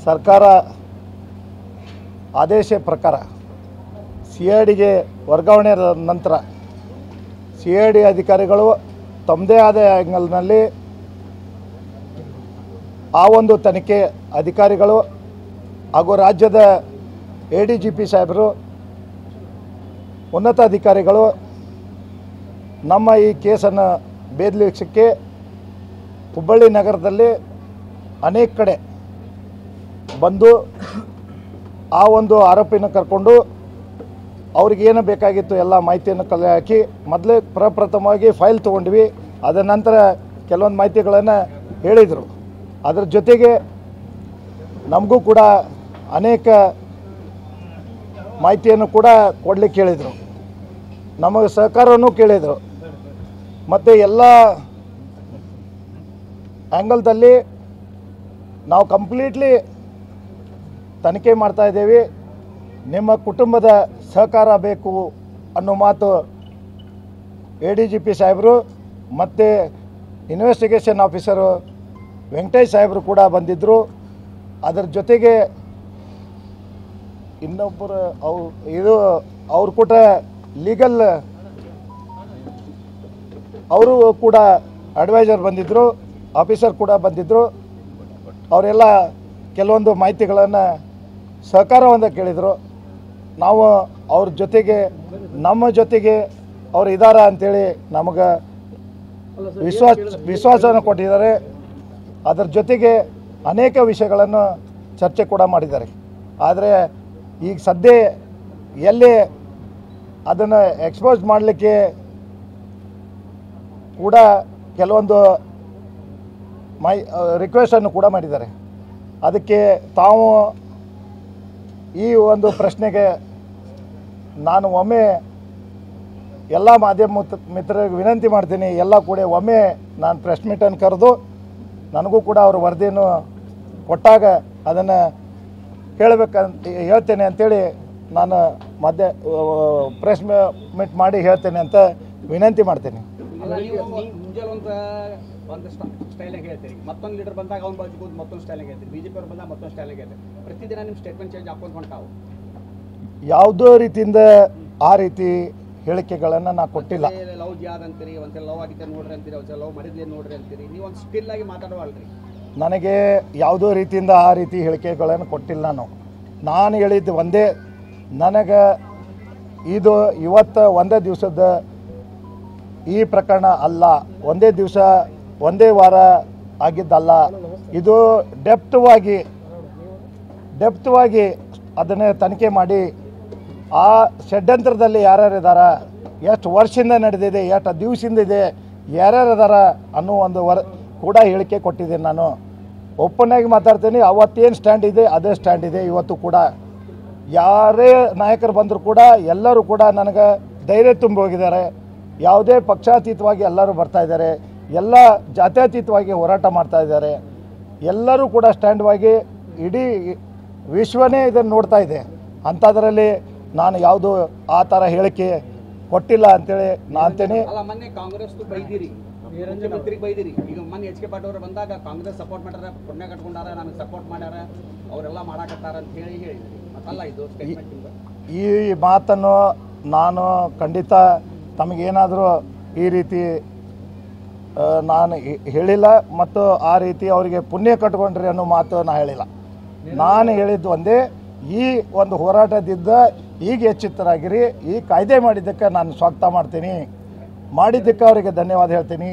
ಸರ್ಕಾರ ಆದೇಶ ಪ್ರಕಾರ ಸಿ ಐ ಡಿಗೆ ವರ್ಗಾವಣೆ ನಂತರ ಸಿ ಐ ಡಿ ಅಧಿಕಾರಿಗಳು ತಮ್ಮದೇ ಆದ ಆ್ಯಂಗಲ್ನಲ್ಲಿ ಆ ಒಂದು ತನಿಖೆ ಅಧಿಕಾರಿಗಳು ಹಾಗೂ ರಾಜ್ಯದ ಎ ಡಿ ಜಿ ಪಿ ಸಾಹೇಬರು ಉನ್ನತ ಅಧಿಕಾರಿಗಳು ನಮ್ಮ ಈ ಕೇಸನ್ನು ಬೇದಲಿಸಕ್ಕೆ ಹುಬ್ಬಳ್ಳಿ ನಗರದಲ್ಲಿ ಅನೇಕ ಕಡೆ ಬಂದು ಆ ಒಂದು ಆರೋಪಿನ ಕರ್ಕೊಂಡು ಅವ್ರಿಗೆ ಏನು ಬೇಕಾಗಿತ್ತು ಎಲ್ಲ ಮಾಹಿತಿಯನ್ನು ಕಲೆ ಹಾಕಿ ಮೊದಲೇ ಪ್ರಪ್ರಥಮವಾಗಿ ಫೈಲ್ ತೊಗೊಂಡ್ವಿ ಅದರ ನಂತರ ಕೆಲವೊಂದು ಮಾಹಿತಿಗಳನ್ನು ಹೇಳಿದರು ಅದ್ರ ಜೊತೆಗೆ ನಮಗೂ ಕೂಡ ಅನೇಕ ಮಾಹಿತಿಯನ್ನು ಕೂಡ ಕೊಡಲಿಕ್ಕೆ ಹೇಳಿದರು ನಮಗೆ ಸಹಕಾರವನ್ನು ಕೇಳಿದರು ಮತ್ತು ಎಲ್ಲ ಆ್ಯಂಗಲ್ದಲ್ಲಿ ನಾವು ಕಂಪ್ಲೀಟ್ಲಿ ತನಿಖೆ ಮಾಡ್ತಾ ಇದ್ದೇವೆ ನಿಮ್ಮ ಕುಟುಂಬದ ಸಹಕಾರ ಬೇಕು ಅನ್ನೋ ಮಾತು ಎ ಡಿ ಜಿ ಪಿ ಸಾಹೇಬರು ಮತ್ತು ಇನ್ವೆಸ್ಟಿಗೇಷನ್ ಆಫೀಸರು ವೆಂಕಟೇಶ್ ಸಾಹೇಬರು ಕೂಡ ಬಂದಿದ್ದರು ಅದರ ಜೊತೆಗೆ ಇನ್ನೊಬ್ಬರು ಅವು ಇದು ಅವ್ರು ಕೂಡ ಲೀಗಲ್ ಅವರು ಕೂಡ ಅಡ್ವೈಸರ್ ಬಂದಿದ್ದರು ಆಫೀಸರ್ ಕೂಡ ಬಂದಿದ್ದರು ಅವರೆಲ್ಲ ಕೆಲವೊಂದು ಮಾಹಿತಿಗಳನ್ನು ಸಹಕಾರವನ್ನು ಕೇಳಿದರು ನಾವು ಅವ್ರ ಜೊತೆಗೆ ನಮ್ಮ ಜೊತೆಗೆ ಅವ್ರು ಇದ್ದಾರ ಅಂಥೇಳಿ ನಮಗೆ ವಿಶ್ವಾಸ ವಿಶ್ವಾಸವನ್ನು ಕೊಟ್ಟಿದ್ದಾರೆ ಅದರ ಜೊತೆಗೆ ಅನೇಕ ವಿಷಯಗಳನ್ನು ಚರ್ಚೆ ಕೂಡ ಮಾಡಿದ್ದಾರೆ ಆದರೆ ಈಗ ಸದ್ಯ ಎಲ್ಲಿ ಅದನ್ನು ಎಕ್ಸ್ಪೋಸ್ ಮಾಡಲಿಕ್ಕೆ ಕೂಡ ಕೆಲವೊಂದು ಮೈ ರಿಕ್ವೆಸ್ಟನ್ನು ಕೂಡ ಮಾಡಿದ್ದಾರೆ ಅದಕ್ಕೆ ತಾವು ಈ ಒಂದು ಪ್ರಶ್ನೆಗೆ ನಾನು ಒಮ್ಮೆ ಎಲ್ಲ ಮಾಧ್ಯಮ ಮಿತ್- ಮಿತ್ರರಿಗೆ ವಿನಂತಿ ಮಾಡ್ತೀನಿ ಎಲ್ಲ ಕೂಡ ಒಮ್ಮೆ ನಾನು ಪ್ರೆಸ್ ಮೀಟನ್ನು ಕರೆದು ನನಗೂ ಕೂಡ ಅವ್ರ ವರದಿಯನ್ನು ಕೊಟ್ಟಾಗ ಅದನ್ನು ಹೇಳಬೇಕಂತ ಹೇಳ್ತೇನೆ ಅಂತೇಳಿ ನಾನು ಮಧ್ಯ ಪ್ರೆಸ್ ಮೀಟ್ ಮಾಡಿ ಹೇಳ್ತೇನೆ ಅಂತ ವಿನಂತಿ ಮಾಡ್ತೇನೆ ಅಲ್ಲ ನೀವು ಮುಂಜಾನೆ ಒಂದು ಒಂದು ಸ್ಟೈಲಾಗಿ ಹೇಳ್ತೀರಿ ಮತ್ತೊಂದು ಲೀಡರ್ ಬಂದಾಗ ಅವ್ನ ಬಾಜು ಕೂತ್ ಮತ್ತೊಂದು ಸ್ಟೈಲಾಗಿ ಹೇಳ್ತೀರಿ ಬಿಜೆಪಿ ಅವ್ರು ಬಂದಾಗ ಮತ್ತೊಂದು ಸ್ಟೈಲಾಗಿ ಹೇಳ್ತೀರಿ ಪ್ರತಿದಿನ ನಿಮ್ಮ ಸ್ಟೇಟ್ಮೆಂಟ್ ಚೇಂಜ್ ಹಾಕೊಂಡು ಹೊಂಟಾವು ಯಾವುದೋ ರೀತಿಯಿಂದ ಆ ರೀತಿ ಹೇಳಿಕೆಗಳನ್ನು ನಾನು ಕೊಟ್ಟಿಲ್ಲ ಲವ್ ಜಿಯಾದ್ ಅಂತೀರಿ ಒಂದ್ಸಲ ಲವ್ ಆಗಿದ್ದೆ ನೋಡ್ರಿ ಅಂತೀರಿ ಒಂದ್ಸಲ ಲವ್ ಮಾಡಿದ್ದೆ ನೋಡ್ರಿ ಅಂತೀರಿ ನೀವು ಒಂದು ಸ್ಟಿಲ್ ಆಗಿ ಮಾತಾಡೋವಲ್ರಿ ನನಗೆ ಯಾವುದೋ ರೀತಿಯಿಂದ ಆ ರೀತಿ ಹೇಳಿಕೆಗಳನ್ನು ಕೊಟ್ಟಿಲ್ಲ ನಾನು ನಾನು ಹೇಳಿದ್ದು ಒಂದೇ ನನಗೆ ಇದು ಇವತ್ತು ಒಂದೇ ದಿವಸದ ಈ ಪ್ರಕರಣ ಅಲ್ಲ ಒಂದೇ ದಿವಸ ಒಂದೇ ವಾರ ಆಗಿದ್ದಲ್ಲ ಇದು ಡೆಪ್ತವಾಗಿ ಡೆಪ್ತವಾಗಿ ಅದನ್ನೇ ತನಿಖೆ ಮಾಡಿ ಆ ಷಡ್ಯಂತ್ರದಲ್ಲಿ ಯಾರ್ಯಾರು ಇದ್ದಾರ ಎಷ್ಟು ವರ್ಷದಿಂದ ನಡೆದಿದೆ ಎಷ್ಟು ದಿವಸದಿಂದ ಇದೆ ಯಾರ್ಯಾರು ಇದಾರ ಅನ್ನೋ ಒಂದು ವರ ಕೂಡ ಹೇಳಿಕೆ ಕೊಟ್ಟಿದ್ದೀನಿ ನಾನು ಓಪನ್ ಆಗಿ ಮಾತಾಡ್ತೀನಿ ಅವತ್ತೇನು ಸ್ಟ್ಯಾಂಡ್ ಇದೆ ಅದೇ ಸ್ಟ್ಯಾಂಡ್ ಇದೆ ಇವತ್ತು ಕೂಡ ಯಾರೇ ನಾಯಕರು ಬಂದರೂ ಕೂಡ ಎಲ್ಲರೂ ಕೂಡ ನನಗೆ ಧೈರ್ಯ ತುಂಬಿ ಹೋಗಿದ್ದಾರೆ ಯಾವುದೇ ಪಕ್ಷಾತೀತವಾಗಿ ಎಲ್ಲರೂ ಬರ್ತಾ ಇದ್ದಾರೆ ಎಲ್ಲ ಜಾತ್ಯತೀತವಾಗಿ ಹೋರಾಟ ಮಾಡ್ತಾ ಇದ್ದಾರೆ ಎಲ್ಲರೂ ಕೂಡ ಸ್ಟ್ಯಾಂಡ್ವಾಗಿ ಇಡೀ ವಿಶ್ವನೇ ಇದನ್ನು ನೋಡ್ತಾ ಇದೆ ಅಂಥದ್ರಲ್ಲಿ ನಾನು ಯಾವುದು ಆ ಥರ ಹೇಳಿಕೆ ಕೊಟ್ಟಿಲ್ಲ ಅಂತೇಳಿ ನಾ ಅಂತೀನಿ ಅಲ್ಲ ಮೊನ್ನೆ ಕಾಂಗ್ರೆಸ್ ಬೈದಿರಿ ಮುಖ್ಯಮಂತ್ರಿಗೆ ಬೈದಿರಿ ಈಗ ಮೊನ್ನೆ ಎಚ್ ಕೆ ಪಾಟೀಲ್ ಅವರು ಬಂದಾಗ ಕಾಂಗ್ರೆಸ್ ಸಪೋರ್ಟ್ ಮಾಡ್ಯಾರ ಪುಣ್ಯ ಕಟ್ಕೊಂಡಾರ ನನಗೆ ಸಪೋರ್ಟ್ ಮಾಡ್ಯಾರ ಅವರೆಲ್ಲ ಮಾಡಾಕತ್ತಾರ ಅಂತ ಹೇಳಿ ಹೇಳಿದ್ರಿ ಮತ್ತಲ್ಲ ಇದು ಸ್ಟೇಟ್ಮೆಂಟ್ ನಿಮ್ದು ಈ ಮಾತನ್ನು ನಾನು ಖಂಡಿತ ತಮಗೇನಾದರೂ ಈ ರೀತಿ ಆ, ನಾನು ಹೇ- ಹೇಳಿಲ್ಲ ಮತ್ತು ಆ ರೀತಿ ಅವರಿಗೆ ಪುಣ್ಯ ಕಟ್ಕೊಂಡ್ರಿ ಅನ್ನೋ ಮಾತು ನಾನು ಹೇಳಿಲ್ಲ ನಾನು ಹೇಳಿದ್ದು ಒಂದೇ ಈ ಒಂದು ಹೋರಾಟದಿಂದ ಈಗ ಎಚ್ಚೆತ್ತರಾಗಿರಿ ಈ ಕಾಯ್ದೆ ಮಾಡಿದ್ದಕ್ಕೆ ನಾನು ಸ್ವಾಗತ ಮಾಡ್ತೀನಿ ಮಾಡಿದ್ದಕ್ಕೆ ಅವರಿಗೆ ಧನ್ಯವಾದ ಹೇಳ್ತೀನಿ